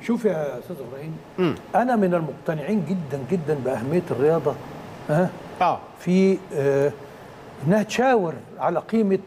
شوف يا استاذ ابراهيم انا من المقتنعين جدا جدا باهميه الرياضه ها اه في آه انها تشاور على قيمه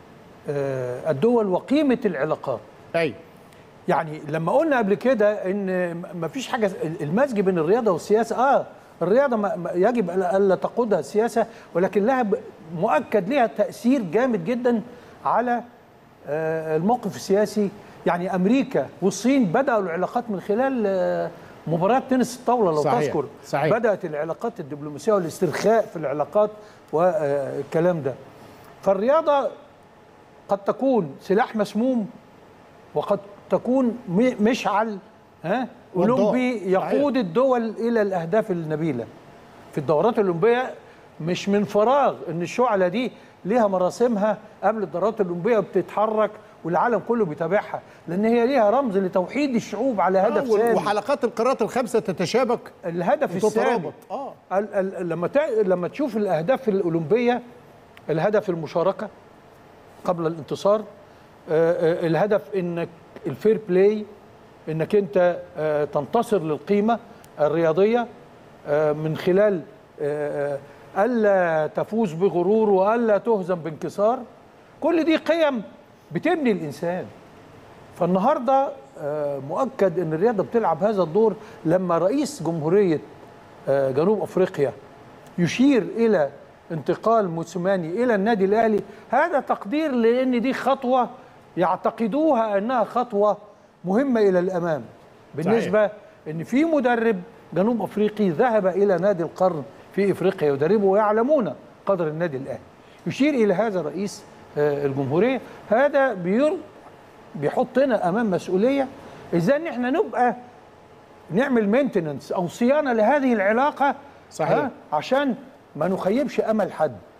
آه الدول وقيمه العلاقات ايوه يعني لما قلنا قبل كده ان ما فيش حاجه المزج بين الرياضه والسياسه اه الرياضه ما ما- يجب ألا- الا تقودها السياسه ولكن لها ب- مؤكد لها تاثير جامد جدا على آه، الموقف السياسي يعني امريكا والصين بداوا العلاقات من خلال آه، مباريات تنس الطاوله لو صحيح، تذكر صحيح. بدات العلاقات الدبلوماسيه والاسترخاء في العلاقات والكلام ده فالرياضه قد تكون سلاح مسموم وقد تكون م- مشعل ها والضوء. اولمبي يقود الدول الى الاهداف النبيله في الدورات الاولمبيه مش من فراغ ان الشعله دي ليها مراسمها قبل الدورات الاولمبيه وبتتحرك والعالم كله بيتابعها لان هي ليها رمز لتوحيد الشعوب على هدف آه، وال- سامي وحلقات القارات الخمسه تتشابك الهدف السامي وتترابط اه ال- ال- لما تع- لما تشوف الاهداف الاولمبيه الهدف المشاركه قبل الانتصار آه، آه، الهدف انك الفير بلاي انك انت آه، تنتصر للقيمه الرياضيه آه، من خلال آه، آه، الا تفوز بغرور والا تهزم بانكسار كل دي قيم بتبني الانسان فالنهارده آه، مؤكد ان الرياضه بتلعب هذا الدور لما رئيس جمهوريه آه، جنوب افريقيا يشير الى انتقال موسيماني الى النادي الاهلي هذا تقدير لان دي خطوه يعتقدوها انها خطوه مهمه الى الامام بالنسبه ان في مدرب جنوب افريقي ذهب الى نادي القرن في افريقيا يدربه ويعلمون قدر النادي الاهلي يشير الى هذا رئيس آه، الجمهوريه هذا بير بيحطنا امام مسؤوليه ازاي ان احنا نبقى نعمل مينتننس او صيانه لهذه العلاقه صحيح. ها، عشان ما نخيبش امل حد